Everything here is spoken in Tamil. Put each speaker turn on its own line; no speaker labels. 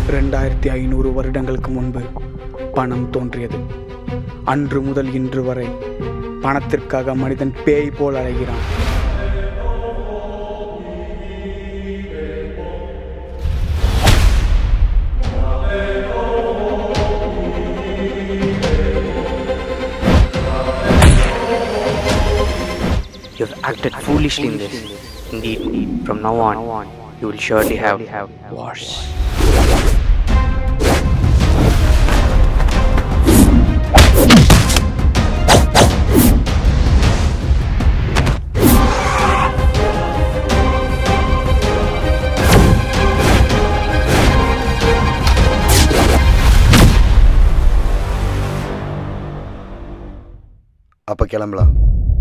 ரெண்டாயிரத்தி ஐநூறு வருடங்களுக்கு முன்பு பணம் தோன்றியது அன்று முதல் இன்று வரை பணத்திற்காக மனிதன் பேய் போல் அலைகிறான்
You have acted foolishly in this. Indeed, from now on, you will surely have wars.
அப்போ கிளம்பலாம்